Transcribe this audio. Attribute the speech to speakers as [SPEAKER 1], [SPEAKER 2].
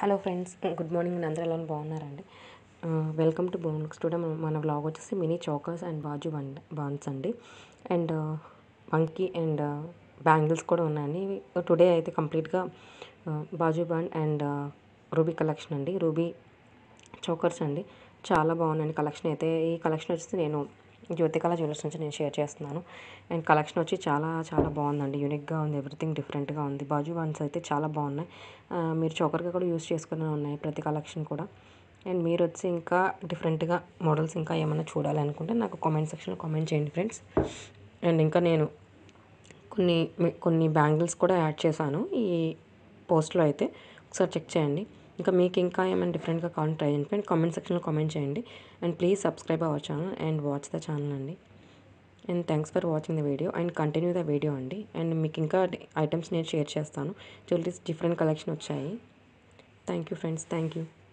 [SPEAKER 1] hello friends good morning అందరూ ఎలా బాగున్నారండి వెల్కమ్ టు బోన్ స్టూడియో మన వ్లాగ్ వచ్చేసి mini chokers and bajuband బాన్స్ అండి అండ్ మంకీ అండ్ బ్యాంగిల్స్ కూడా ఉన్నాయండి టుడే అయితే కంప్లీట్గా bajuband and ruby collection అండి రూబీ చోకర్స్ అండి చాలా బాగుందండి కలెక్షన్ అయితే ఈ కలెక్షన్ వచ్చేసి నేను జ్యోతికళ జ్యువెలర్స్ నుంచి నేను షేర్ చేస్తున్నాను అండ్ కలెక్షన్ వచ్చి చాలా చాలా బాగుందండి యూనిక్గా ఉంది ఎవ్రీథింగ్ డిఫరెంట్గా ఉంది బాజు వన్స్ అయితే చాలా బాగున్నాయి ఆ, మీరు చోకర్గా కూడా యూస్ చేసుకునే ఉన్నాయి ప్రతి కలెక్షన్ కూడా అండ్ మీరు వచ్చి ఇంకా డిఫరెంట్గా మోడల్స్ ఇంకా ఏమైనా చూడాలనుకుంటే నాకు కామెంట్ సెక్షన్లో కామెంట్ చేయండి ఫ్రెండ్స్ అండ్ ఇంకా నేను కొన్ని కొన్ని బ్యాంగిల్స్ కూడా యాడ్ చేశాను ఈ పోస్ట్లో అయితే ఒకసారి చెక్ చేయండి ఇంకా మీకు ఇంకా ఏమైనా డిఫరెంట్గా కావాలని ట్రై చేయండి ఫ్రెండ్ కామెంట్ సెక్షన్లో కామెంట్ చేయండి and please subscribe our channel and watch the channel అండి and thanks for watching the video and continue the video అండి అండ్ మీకు ఇంకా ఐటమ్స్ నేను షేర్ చేస్తాను జ్యువెలరీస్ డిఫరెంట్ కలెక్షన్ వచ్చాయి thank you friends thank you